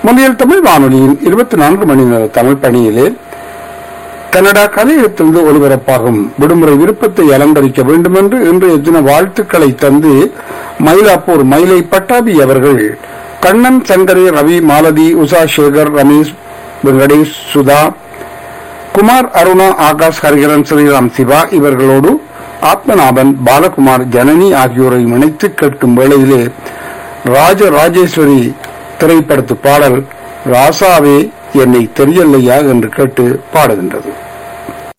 முன்னியல் தமிழ் வானொலியின் இருபத்தி நான்கு மணி நேர தமிழ் பணியிலே கனடா கலையகத்திலிருந்து ஒலிபரப்பாகும் விடுமுறை விருப்பத்தை அலங்கரிக்க வேண்டும் என்று இன்றைய தின வாழ்த்துக்களை தந்து மயிலாப்பூர் மயிலை பட்டாபி அவர்கள் கண்ணன் சங்கரே ரவி மாலதி உஷா சேகர் ரமேஷ் வெங்கடேஷ் சுதா குமார் அருணா ஆகாஷ் ஹரிகரன் ஸ்ரீராம் சிவா இவர்களோடு ஆத்மநாபன் பாலகுமார் ஜனனி ஆகியோரை இணைத்து கேட்கும் வேளையிலே ராஜ ராஜேஸ்வரி திரைப்படத்து பாடல் ராசாவே என்னை தெரியலையா என்று கேட்டு பாடுகின்றது